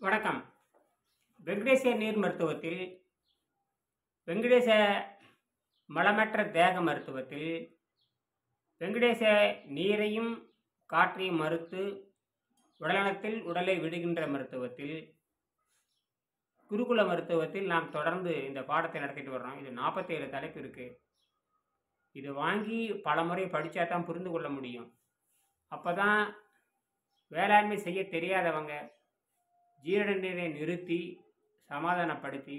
வணக்கம் வெங்கடேச நீர் மருத்துவத்தில் வெங்கடேச மலமற்ற தேக மருத்துவத்தில் வெங்கடேச நீரையும் காற்றையும் மறுத்து உடல்நலத்தில் உடலை விடுகின்ற மருத்துவத்தில் குருகுல மருத்துவத்தில் நாம் தொடர்ந்து இந்த பாடத்தை நடத்திட்டு வர்றோம் இது நாற்பத்தேழு தலைப்பு இருக்குது இது வாங்கி பல முறை படித்தா தான் புரிந்து கொள்ள முடியும் அப்போ தான் வேளாண்மை செய்ய தெரியாதவங்க ஜீரண நீரை நிறுத்தி சமாதானப்படுத்தி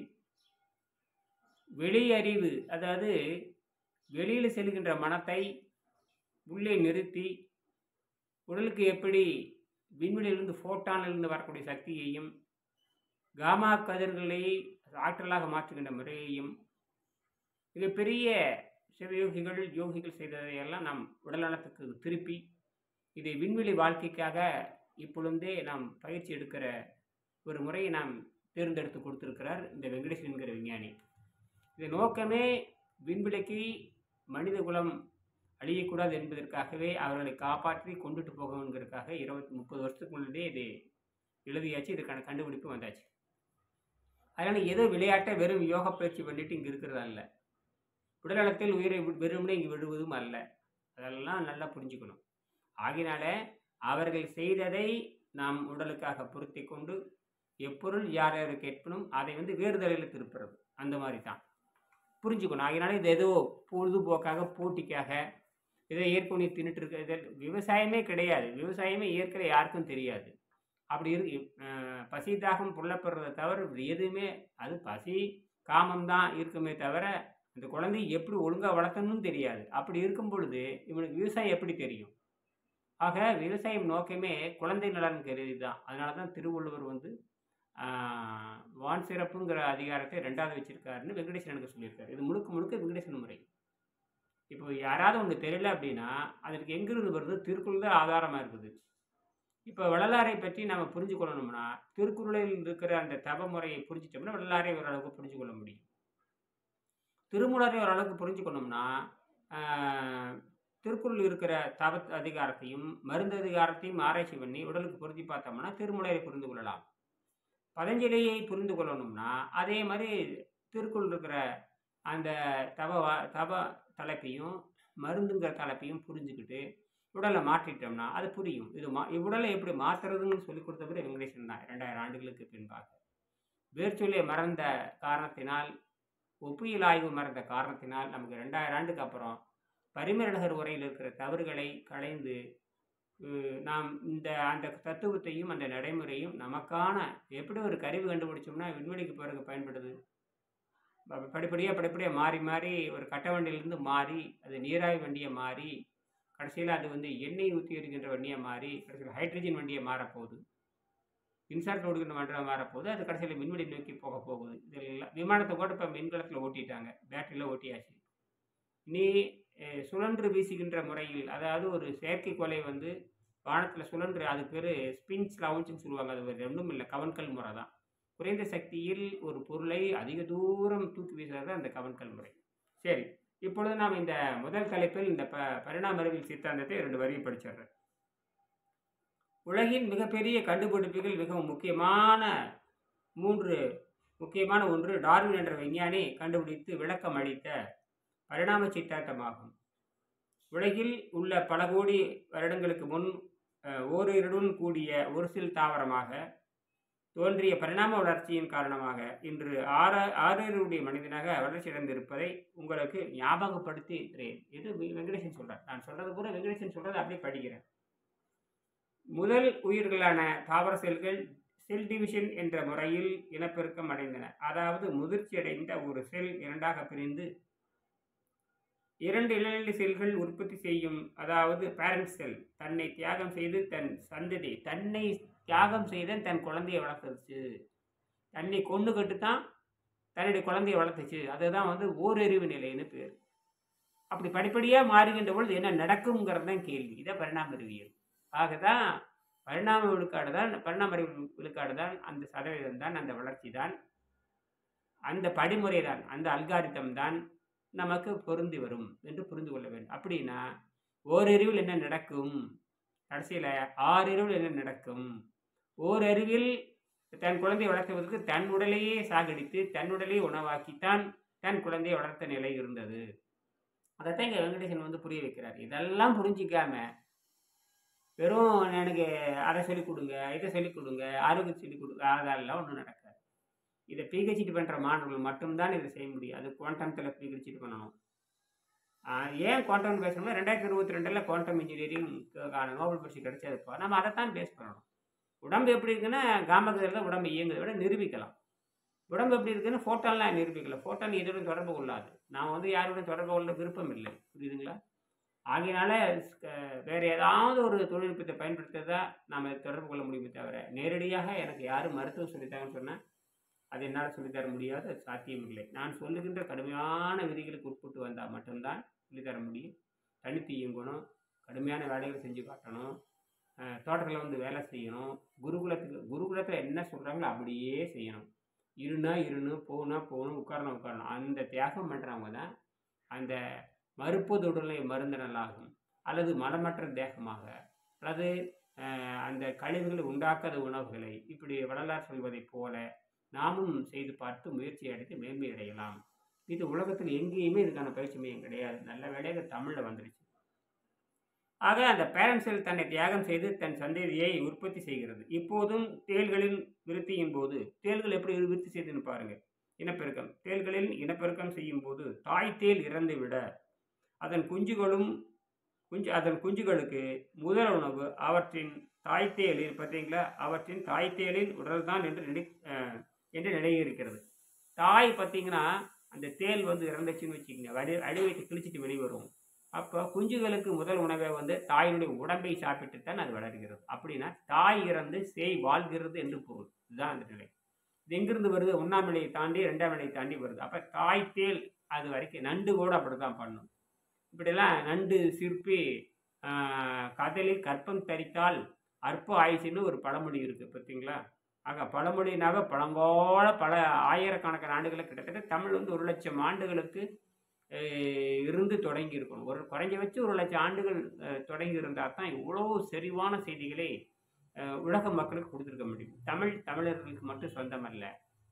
வெளியறிவு அதாவது வெளியில் செல்கின்ற மனத்தை உள்ளே நிறுத்தி உடலுக்கு எப்படி விண்வெளியிலிருந்து ஃபோட்டானிலிருந்து வரக்கூடிய சக்தியையும் காமா கதிர்களை ஆற்றலாக மாற்றுகின்ற முறையையும் மிகப்பெரிய சிவயோகிகள் யோகிகள் செய்ததையெல்லாம் நாம் உடல்நலத்துக்கு திருப்பி இதை விண்வெளி வாழ்க்கைக்காக இப்பொழுதே நாம் பயிற்சி எடுக்கிற ஒரு முறையை நாம் தேர்ந்தெடுத்து கொடுத்திருக்கிறார் இந்த வெங்கடேஷ் என்கிற விஞ்ஞானி இது நோக்கமே விண்வெளிக்கு மனித குலம் அழியக்கூடாது என்பதற்காகவே அவர்களை காப்பாற்றி கொண்டுட்டு போகணுங்கிறதுக்காக இருபத்தி முப்பது வருஷத்துக்கு முன்னாடியே இது எழுதியாச்சு இதுக்கான கண்டுபிடிப்பு வந்தாச்சு அதனால் ஏதோ விளையாட்டை வெறும் யோகா பயிற்சி பண்ணிட்டு இங்கே இருக்கிறதா இல்லை உடல்நலத்தில் உயிரை வி- வெறுமனே இங்கே விடுவதும் அல்ல அதெல்லாம் நல்லா புரிஞ்சுக்கணும் ஆகினால அவர்கள் செய்ததை நாம் உடலுக்காக பொருத்தி கொண்டு எப்பொருள் யார் யார் கேட்பனும் அதை வந்து வேறுதலையில் திருப்புறது அந்த மாதிரி தான் புரிஞ்சுக்கணும் ஆகினால இது ஏதோ பொழுதுபோக்காக போட்டிக்காக இதை ஏற்கனவே தின்னுட்டு இருக்க இது விவசாயமே கிடையாது விவசாயமே இயற்கை யாருக்கும் தெரியாது அப்படி இருக்கு அஹ் பசி தாகம் புள்ளப்படுறதை தவிர இது எதுவுமே அது பசி காமம் தான் இருக்குமே தவிர அந்த குழந்தையை எப்படி ஒழுங்காக வளர்த்தணும்னு தெரியாது அப்படி இருக்கும் பொழுது இவனுக்கு விவசாயம் எப்படி தெரியும் ஆக விவசாயம் நோக்கமே குழந்தை நலன் கருதி தான் அதனால தான் திருவள்ளுவர் வந்து ஆஹ், வான் சிறப்புங்கிற அதிகாரத்தை ரெண்டாவது வச்சிருக்காருன்னு வெங்கடேசன் எனக்கு சொல்லியிருக்காரு இது முழுக்க முழுக்க வெங்கடேசன் முறை இப்போ யாராவது ஒன்று தெரியல அப்படின்னா அதற்கு எங்கிருந்து வருது திருக்குறள் தான் ஆதாரமாக இருக்குது இப்போ வள்ளலாரை பற்றி நம்ம புரிஞ்சு கொள்ளணும்னா திருக்குறளில் இருக்கிற அந்த தவ முறையை புரிஞ்சிட்டோம்னா வள்ளலாரை ஓரளவுக்கு புரிஞ்சு கொள்ள முடியும் திருமூலரை ஓரளவுக்கு புரிஞ்சுக்கணும்னா ஆஹ், திருக்குறள் இருக்கிற தவ அதிகாரத்தையும் மருந்து அதிகாரத்தையும் ஆராய்ச்சி பண்ணி உடலுக்கு பொருத்தி பார்த்தோம்னா திருமுறையை புரிந்து கொள்ளலாம் பதஞ்சலியை புரிந்து கொள்ளணும்னா அதே மாதிரி திருக்குறள் இருக்கிற அந்த தவ வா- தவ தலைப்பையும் மருந்துங்கிற தலைப்பையும் புரிஞ்சுக்கிட்டு உடலை மாற்றிட்டோம்னா அது புரியும் இது மா உடலை எப்படி மாற்றுறதுன்னு சொல்லி கொடுத்தவர் வெங்கடேசன் தான் ரெண்டாயிரம் ஆண்டுகளுக்கு பின்பாக வேர்ச்சொல்லியை மறந்த காரணத்தினால் ஒப்புயல் ஆய்வு மறந்த காரணத்தினால் நமக்கு ரெண்டாயிரம் ஆண்டுக்கு அப்புறம் பரிமேலழகர் உரையில் இருக்கிற தவறுகளை களைந்து அஹ், நாம் இந்த அந்த தத்துவத்தையும் அந்த நடைமுறையும் நமக்கான எப்படி ஒரு கருவி கண்டுபிடிச்சோம்னா விண்வெளிக்கு பிறகு பயன்படுது ப- படிப்படியாக படிப்படியாக மாறி மாறி ஒரு கட்ட வண்டியிலிருந்து மாறி அது நீராவி வண்டியை மாறி கடைசியில் அது வந்து எண்ணெய் ஊற்றி எரிக்கின்ற வண்டியை மாறி கடைசியில் ஹைட்ரஜன் வண்டியை மாறப்போகுது மின்சாரத்தில் ஓடுகின்ற வண்டியாக மாறப்போகுது அது கடைசியில் விண்வெளி நோக்கி போக போகுது இதெல்லாம் விமானத்தை கூட இப்போ மின்கலத்தில் ஓட்டிட்டாங்க பேட்டரியில் ஓட்டியாச்சு இனி அஹ், சுழன்று வீசுகின்ற முறையில் அதாவது ஒரு செயற்கைக்கோளை வந்து வானத்தில் சுழன்று அது பேர் ஸ்பின்ஸ் லவுன்ஸ்னு சொல்லுவாங்க அது வேறு ஒன்றும் இல்லை கவன்கல் முறை தான் குறைந்த சக்தியில் ஒரு பொருளை அதிக தூரம் தூக்கி வீசுறது தான் அந்த கவன்கல் முறை சரி இப்பொழுது நாம் இந்த முதல் தலைப்பில் இந்த ப பரிணாம அறிவியல் சித்தாந்தத்தை ரெண்டு வரியை படிச்சிடுறேன் உலகின் மிகப்பெரிய கண்டுபிடிப்புகள் மிகவும் முக்கியமான மூன்று முக்கியமான ஒன்று டார்வின் என்ற விஞ்ஞானி கண்டுபிடித்து விளக்கம் அளித்த பரிணாம சித்தாந்தமாகும் உலகில் உள்ள பல கோடி வருடங்களுக்கு முன் அஹ், ஓரிருடன் கூடிய ஒரு சில் தாவரமாக தோன்றிய பரிணாம வளர்ச்சியின் காரணமாக இன்று ஆற ஆறறிவுடைய மனிதனாக வளர்ச்சியடைந்திருப்பதை உங்களுக்கு ஞாபகப்படுத்துகிறேன் இது வெ- வெங்கடேசன் சொல்றார் நான் சொல்றது கூட வெங்கடேசன் சொல்றது அப்படியே படிக்கிறேன் முதல் உயிர்களான தாவர செல்கள் செல் டிவிஷன் என்ற முறையில் இனப்பெருக்கம் அடைந்தன அதாவது முதிர்ச்சியடைந்த ஒரு செல் இரண்டாக பிரிந்து இரண்டு இளநிலை செல்கள் உற்பத்தி செய்யும் அதாவது பேரண்ட் செல் தன்னை தியாகம் செய்து தன் சந்ததி தன்னை தியாகம் செய்த தன் குழந்தையை வளர்த்துச்சு தன்னை கொண்டு கட்டு தான் தன்னுடைய குழந்தையை வளர்த்துச்சு அதுதான் வந்து ஓரறிவு நிலைன்னு பேர் அப்படி படிப்படியாக மாறுகின்ற பொழுது என்ன நடக்குங்கிறது தான் கேள்வி இதை பரிணாம அறிவியல் ஆகதான் பரிணாம விழுக்காடு தான் பரிணாம அறிவு விழுக்காடு தான் அந்த சதவீதம் தான் அந்த வளர்ச்சி தான் அந்த படிமுறை தான் அந்த அல்காரிதம் தான் நமக்கு பொருந்தி வரும் என்று புரிந்து கொள்ள வேண்டும் அப்படின்னா ஓரறிவில் என்ன நடக்கும் கடைசியில் ஆறிரவில் என்ன நடக்கும் ஓரறிவில் தன் குழந்தையை வளர்த்துவதற்கு தன் உடலையே சாகடித்து தன் உடலையே உணவாக்கித்தான் தன் குழந்தையை வளர்த்த நிலை இருந்தது அதைத்தான் இங்கே வெங்கடேசன் வந்து புரிய வைக்கிறார் இதெல்லாம் புரிஞ்சிக்காம வெறும் எனக்கு அதை சொல்லிக் கொடுங்க இதை சொல்லிக் கொடுங்க ஆரோக்கியம் சொல்லிக் கொடுங்க அதெல்லாம் ஒன்றும் நடக்காது இதை பிஹெச்டி பண்ணுற மாணவர்கள் மட்டும்தான் இதை செய்ய முடியும் அது குவாண்டத்தில் பிஹெச்டி பண்ணணும் ஆஹ் ஏன் குவாண்டம் பேசணும்னா ரெண்டாயிரத்தி இருபத்தி ரெண்டில் குவாண்டம் இன்ஜினியரிங்கான நோபல் பரிசு கிடைச்சதுப்போ நம்ம அதை தான் பேஸ் பண்ணணும் உடம்பு எப்படி இருக்குன்னா காமகத்தில் உடம்பு இயங்குதை விட நிரூபிக்கலாம் உடம்பு எப்படி இருக்குன்னு ஃபோட்டோலாம் நிரூபிக்கல ஃபோட்டோன் எதுவும் தொடர்பு கொள்ளாது நான் வந்து யாருடன் தொடர்பு கொள்ள விருப்பம் இல்லை புரியுதுங்களா ஆகையினால அஹ், வேற ஏதாவது ஒரு தொழில்நுட்பத்தை பயன்படுத்ததா நாம் தொடர்பு கொள்ள முடியுமே தவிர நேரடியாக எனக்கு யாரும் மருத்துவம் சொல்லித்தாங்கன்னு சொன்னால் அது என்னால் சொல்லித்தர முடியாது அது சாத்தியமில்லை நான் சொல்லுகின்ற கடுமையான விதிகளுக்கு உட்பட்டு வந்தால் மட்டும்தான் சொல்லித்தர முடியும் தனித்து இயங்கணும் கடுமையான வேலைகளை செஞ்சு காட்டணும் அஹ், தோட்டத்தில் வந்து வேலை செய்யணும் குருகுலத்துக்கு குருகுலத்தில் என்ன சொல்கிறாங்களோ அப்படியே செய்யணும் இருனா இருன்னு போனா போகணும் உட்காரணும் உட்காரணும் அந்த தியாகம் பண்ணுறவங்க தான் அந்த மறுப்பது உடலை மருந்தினலாகும் அல்லது மலமற்ற தேகமாக அல்லது அஹ், அந்த கழிவுகளை உண்டாக்காத உணவுகளை இப்படி வள்ளலார் சொல்வதைப் போல நாமும் செய்து பார்த்து முயற்சி அடைத்து மேன்மை அடையலாம் இது உலகத்தில் எங்கேயுமே இதுக்கான பயிற்சி மையம் கிடையாது நல்ல வேலையாக தமிழில் வந்துடுச்சு ஆக அந்த பேரண்ட்ஸில் தன்னை தியாகம் செய்து தன் சந்ததியை உற்பத்தி செய்கிறது இப்போதும் தேள்களின் விருத்தியின் போது தேள்கள் எப்படி விருத்தி செய்துன்னு பாருங்க இனப்பெருக்கம் தேள்களில் இனப்பெருக்கம் செய்யும் போது தாய் தேள் இறந்து விட அதன் குஞ்சுகளும் குஞ்சு அதன் குஞ்சுகளுக்கு முதல் உணவு அவற்றின் தாய்த்தேலில் பார்த்தீங்களா அவற்றின் தாய்த்தேலின் உடல்தான் என்று நினை அஹ், என்று நிலையிருக்கிறது தாய் பார்த்தீங்கன்னா அந்த தேல் வந்து இறந்துச்சுன்னு வச்சுக்கோங்க அடி அடி வைத்து கிழிச்சிட்டு வெளியே வரும் அப்போ குஞ்சுகளுக்கு முதல் உணவை வந்து தாயினுடைய உடம்பை சாப்பிட்டு தான் அது வளர்கிறது அப்படின்னா தாய் இறந்து சேய் வாழ்கிறது என்று பொருள் இதுதான் அந்த நிலை இது எங்கிருந்து வருது ஒன்றாம் நிலையை தாண்டி ரெண்டாம் நிலையை தாண்டி வருது அப்போ தாய் தேல் அது வரைக்கும் நண்டு கூட அப்படி தான் பண்ணும் இப்படிலாம் நண்டு சிற்பி ஆஹ், கதலில் கற்பம் தரித்தால் அற்ப ஆயுசுன்னு ஒரு பழமொழி இருக்குது பார்த்தீங்களா ஆக பழமொழினாக பழங்கோல பல ஆயிரக்கணக்கான ஆண்டுகளை கிட்டத்தட்ட தமிழ் வந்து ஒரு லட்சம் ஆண்டுகளுக்கு அஹ், இருந்து தொடங்கி இருக்கணும் ஒரு குறைஞ்சபட்ச ஒரு லட்சம் ஆண்டுகள் அஹ், தொடங்கி இருந்தால் தான் இவ்வளோ செறிவான செய்திகளை அஹ், உலக மக்களுக்கு கொடுத்துருக்க முடியும் தமிழ் தமிழர்களுக்கு மட்டும் சொந்தமல்ல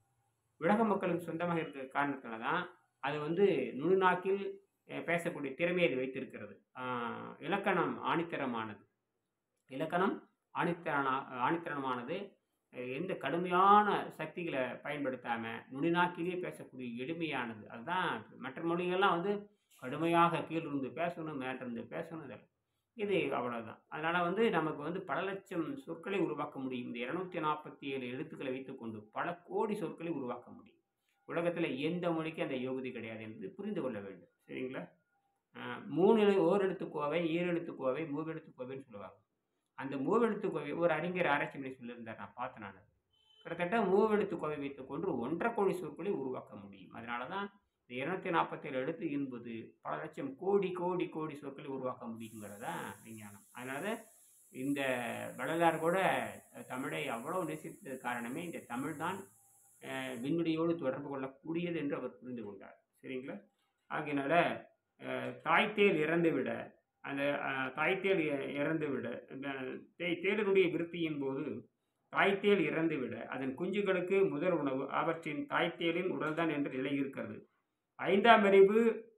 உலக மக்களுக்கு சொந்தமாக இருக்கிற காரணத்தினால தான் அது வந்து நுண்நாக்கில் அஹ், பேசக்கூடிய திறமையை அது வைத்திருக்கிறது ஆஹ், இலக்கணம் ஆணித்தரமானது இலக்கணம் ஆணித்தரனா ஆணித்தரமானது அஹ், எந்த கடுமையான சக்திகளை பயன்படுத்தாமல் நுனிநாக்கிலேயே பேசக்கூடிய எளிமையானது அதுதான் மற்ற மொழிகள்லாம் வந்து கடுமையாக கீழிருந்து பேசணும் மேலிருந்து பேசணும் இதெல்லாம் இது அவ்வளோதான் அதனால் வந்து நமக்கு வந்து பல லட்சம் சொற்களை உருவாக்க முடியும் இந்த இரநூத்தி நாற்பத்தி ஏழு எழுத்துக்களை வைத்துக்கொண்டு பல கோடி சொற்களை உருவாக்க முடியும் உலகத்தில் எந்த மொழிக்கும் அந்த யோகதி கிடையாது என்பது புரிந்து கொள்ள வேண்டும் சரிங்களா ஆஹ் மூணு எழு ஓரெழுத்து கோவை ஈரெழுத்து கோவை மூவெழுத்து கோவைன்னு சொல்லுவாங்க அந்த மூவெழுத்து கோவை ஒரு அறிஞர் ஆராய்ச்சி பண்ணி சொல்லியிருந்தார் நான் பார்த்தேன் நான் அது. கிட்டத்தட்ட மூவெழுத்து கோவை வைத்துக்கொண்டு ஒன்றரை கோடி சொற்களை உருவாக்க முடியும் அதனால தான் இந்த இருநூத்தி நாற்பத்தேழு எழுத்து என்பது பல லட்சம் கோடி கோடி கோடி சொற்களை உருவாக்க முடியுங்கிறது தான் விஞ்ஞானம் அதனால இந்த வள்ளலார் கூட தமிழை அவ்வளோ நேசித்தது காரணமே இந்த தமிழ் தான் அஹ், விண்வெளியோடு தொடர்பு கொள்ளக்கூடியது என்று அவர் புரிந்து கொண்டார் சரிங்களா ஆகையினால அஹ், தாய்த்தேல் இறந்து விட அந்த அஹ், தாய்த்தேல் இ- இறந்து விட அந்த தே- தேலினுடைய விருத்தியின் போது தாய்த்தேல் இறந்து விட அதன் குஞ்சுகளுக்கு முதல் உணவு அவற்றின் தாய்த்தேலின் உடல்தான் என்று நிலை இருக்கிறது ஐந்தாம் அறிவு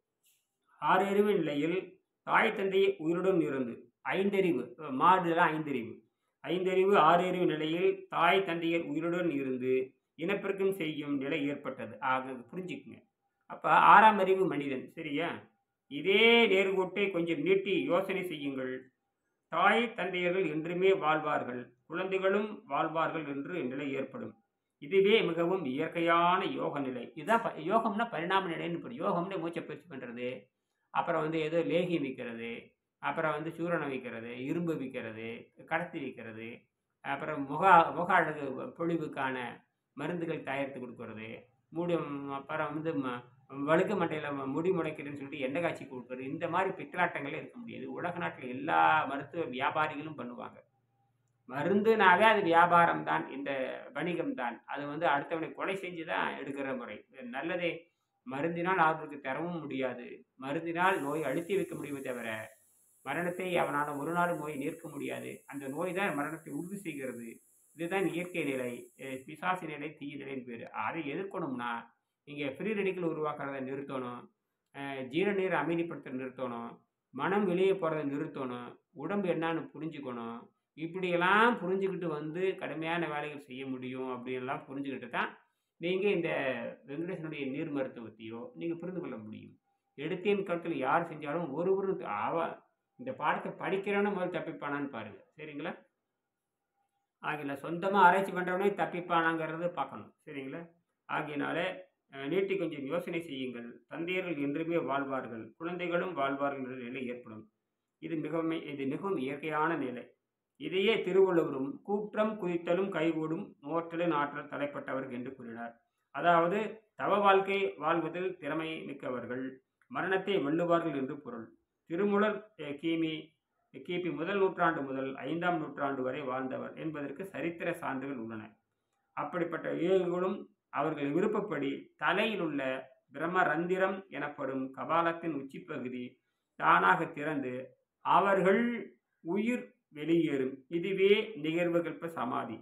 ஆறு அறிவு நிலையில் தாய் தந்தை உயிருடன் இருந்து ஐந்தறிவு அஹ், மாடுலாம் ஐந்தறிவு ஐந்தறிவு ஆறு அறிவு நிலையில் தாய் தந்தையர் உயிருடன் இருந்து இனப்பெருக்கம் செய்யும் நிலை ஏற்பட்டது ஆக புரிஞ்சுக்குங்க அப்போ ஆறாம் அறிவு மனிதன் சரியா இதே நேர்கோட்டை கொஞ்சம் நீட்டி யோசனை செய்யுங்கள் தாய் தந்தையர்கள் என்றுமே வாழ்வார்கள் குழந்தைகளும் வாழ்வார்கள் என்று நிலை ஏற்படும் இதுவே மிகவும் இயற்கையான யோக நிலை இதுதான் ப- யோகம்னா பரிணாம நிலைன்னு இப்படி யோகம்னா மூச்சை பயிற்சி பண்ணுறது அப்புறம் வந்து ஏதோ லேகியம் விற்கிறது அப்புறம் வந்து சூரணம் விற்கிறது இரும்பு விற்கிறது கடத்தி விற்கிறது அப்புறம் முக முக அழகு பொழிவுக்கான மருந்துகள் தயாரித்து கொடுக்கறது மூடி அப்புறம் வந்து ம வழுக்க மட்டையில் முடி முளைக்கிறதுன்னு சொல்லிட்டு எண்ணெய் காய்ச்சி கொடுக்குறது இந்த மாதிரி பித்தலாட்டங்களே இருக்க முடியாது உலக நாட்டில் எல்லா மருத்துவ வியாபாரிகளும் பண்ணுவாங்க மருந்துனாவே அது வியாபாரம் தான் இந்த வணிகம் தான் அது வந்து அடுத்தவனை கொலை செஞ்சு தான் எடுக்கிற முறை நல்லதை மருந்தினால் அவருக்கு தரவும் முடியாது மருந்தினால் நோய் அழுத்தி வைக்க முடியுமே தவிர மரணத்தை அவனால் ஒரு நாள் நோய் நிற்க முடியாது அந்த நோய் தான் மரணத்தை உறுதி செய்கிறது இதுதான் இயற்கை நிலை அஹ் பிசாசு நிலை தீய நிலைன்னு பேர் அதை எதிர்க்கணும்னா நீங்கள் ஃப்ரீ ரெடிக்கல் உருவாக்குறத நிறுத்தணும் அஹ் ஜீர நீரை அமைதிப்படுத்த நிறுத்தணும் மனம் வெளியே போகிறத நிறுத்தணும் உடம்பு என்னன்னு புரிஞ்சுக்கணும் இப்படியெல்லாம் புரிஞ்சுக்கிட்டு வந்து கடுமையான வேலைகள் செய்ய முடியும் அப்படியெல்லாம் புரிஞ்சுக்கிட்டு தான் நீங்கள் இந்த வெங்கடேசனுடைய நீர் மருத்துவத்தையோ நீங்கள் புரிந்து கொள்ள முடியும் எடுத்தேன் கருத்தில் யார் செஞ்சாலும் ஒருவரும் அவ இந்த பாடத்தை படிக்கிறவன முதல் தப்பிப்பானான்னு பாருங்க சரிங்களா ஆகிய சொந்தமாக ஆராய்ச்சி பண்ணுறவனே தப்பிப்பானாங்கிறது பார்க்கணும் சரிங்களா ஆகையினால அஹ், நீட்டி கொஞ்சம் யோசனை செய்யுங்கள் தந்தையர்கள் என்றுமே வாழ்வார்கள் குழந்தைகளும் வாழ்வார்கள் என்ற நிலை ஏற்படும் இது மிகவும் இது மிகவும் இயற்கையான நிலை இதையே திருவள்ளுவரும் கூற்றம் குதித்தலும் கைகூடும் நோற்றலின் ஆற்றல் தலைப்பட்டவர்கள் என்று கூறினார் அதாவது தவ வாழ்க்கை வாழ்வதில் திறமை மிக்கவர்கள் மரணத்தை வெல்லுவார்கள் என்று பொருள் திருமுலர் அஹ், கிமி கிபி முதல் நூற்றாண்டு முதல் ஐந்தாம் நூற்றாண்டு வரை வாழ்ந்தவர் என்பதற்கு சரித்திர சான்றுகள் உள்ளன அப்படிப்பட்ட யோகிகளும் அவர்கள் விருப்பப்படி தலையில் உள்ள பிரம்மரந்திரம் எனப்படும் கபாலத்தின் உச்சிப்பகுதி தானாக திறந்து அவர்கள் உயிர் வெளியேறும் இதுவே நிகழ்வுகல்ப சமாதி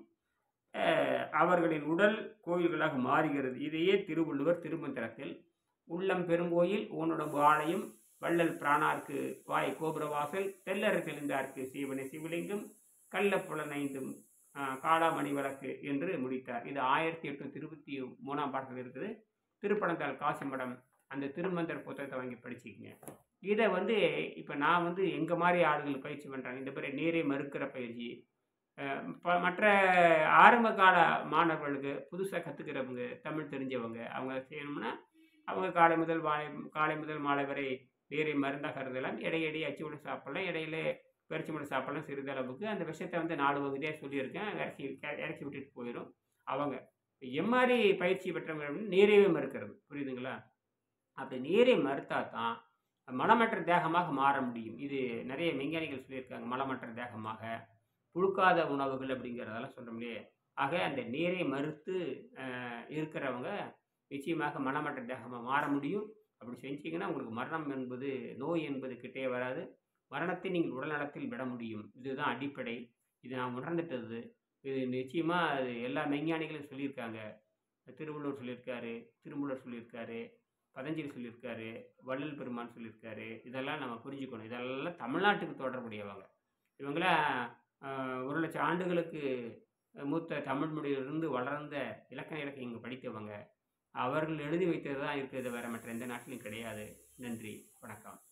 அஹ், அவர்களின் உடல் கோயில்களாக மாறுகிறது இதையே திருவள்ளுவர் திருமந்திரத்தில் உள்ளம் பெருங்கோயில் ஊனுடம்பு ஆலயம் வள்ளல் பிராணார்க்கு வாய் கோபுரவாசல் தெல்லறு தெளிந்தார்க்கு சீவனை சிவலிங்கம் கள்ள புலனைந்தும் ஆஹ், காளாமணி விளக்கு என்று முடித்தார் இது ஆயிரத்தி எட்நூத்தி இருபத்தி மூணாம் பாடத்தில் இருக்குது திருப்பனந்தாள் காசிமடம் அந்த திருமந்திர புத்தகத்தை வாங்கி படிச்சுக்கங்க இதை வந்து இப்போ நான் வந்து எங்கள் மாதிரி ஆளுகள் பயிற்சி பண்ணுறாங்க இந்த மாதிரி நீரை மறுக்கிற பயிற்சி அஹ், ப- மற்ற ஆரம்ப கால மாணவர்களுக்கு புதுசாக கற்றுக்கிறவங்க தமிழ் தெரிஞ்சவங்க அவங்க செய்யணும்னா அவங்க காலை முதல் மாலை காலை முதல் மாலை வரை நீரை மருந்தாக கருதலாம் இடையிடையே அச்சு விட சாப்பிடலாம் இடையில பறிச்சு விட சாப்பிடலாம் சிறிதளவுக்கு அந்த விஷயத்தை வந்து நாலு வகுதியாக சொல்லியிருக்கேன் இறக்கி இறக்கி விட்டுட்டு போயிடும் அவங்க எம்மாரி பயிற்சி பெற்றவங்க அப்படின்னு நீரையே மறுக்கிறது புரியுதுங்களா அப்படி நீரை மறுத்தா தான் மலமற்ற தேகமாக மாற முடியும் இது நிறைய விஞ்ஞானிகள் சொல்லியிருக்காங்க மலமற்ற தேகமாக புழுக்காத உணவுகள் அப்படிங்கிறதெல்லாம் சொல்ல முடியாது ஆக அந்த நீரை மறுத்து அஹ், இருக்கிறவங்க நிச்சயமாக மலமற்ற தேகமாக மாற முடியும் அப்படி செஞ்சீங்கன்னா உங்களுக்கு மரணம் என்பது நோய் என்பது கிட்டே வராது மரணத்தை நீங்கள் உடல்நலத்தில் விட முடியும் இதுதான் அடிப்படை இது நான் உணர்ந்துட்டது இது நிச்சயமாக அது எல்லா விஞ்ஞானிகளும் சொல்லியிருக்காங்க திருவள்ளுவர் சொல்லியிருக்காரு திருமூலர் சொல்லியிருக்காரு பதஞ்சலி சொல்லியிருக்காரு வள்ளல் பெருமான் சொல்லியிருக்காரு இதெல்லாம் நம்ம புரிஞ்சுக்கணும் இதெல்லாம் தமிழ்நாட்டுக்கு தொடர்புடையவங்க இவங்களாம் ஆஹ், ஒரு லட்சம் ஆண்டுகளுக்கு மூத்த தமிழ் மொழியிலிருந்து வளர்ந்த இலக்கண இலக்கியங்கள் படித்தவங்க அவர்கள் எழுதி வைத்தது தான் இருக்கிறது வேற மற்ற எந்த நாட்டிலும் கிடையாது நன்றி வணக்கம்